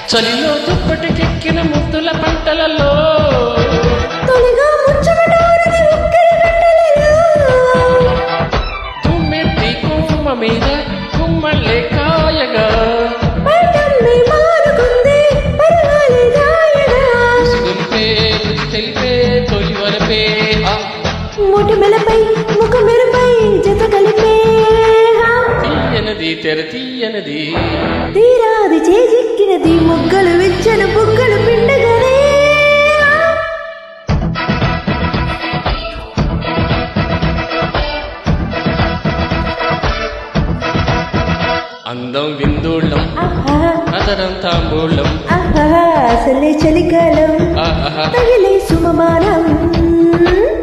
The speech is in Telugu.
చలిలో దుప్పటికెక్కిన ముద్దుల పంటలలో తొలిగా ముచ్చమటారని ఉక్కిరి గంటలలో తుమ్మెత్తి కుమ్మ మీద కుమ్మలే కాయగా పైటమ్మి మానుకుంది పర్వాలేదాయగా గొలిపే రుచి తెలిపే తొలి వలపే ఆ, ముటిమెలపై ముఖమెరుపై జత కలిపే హా. తీయనది తెర తీయనది తీరాది చేజిక్కినది మొగ్గలు వెచ్చని బుగ్గలు పిండగనే హా. అందం విందోళ్ళం ఆహా, అదరం తాంబూలం ఆహా, అసలే చలికాలం ఆహా తగిలే సుమమానం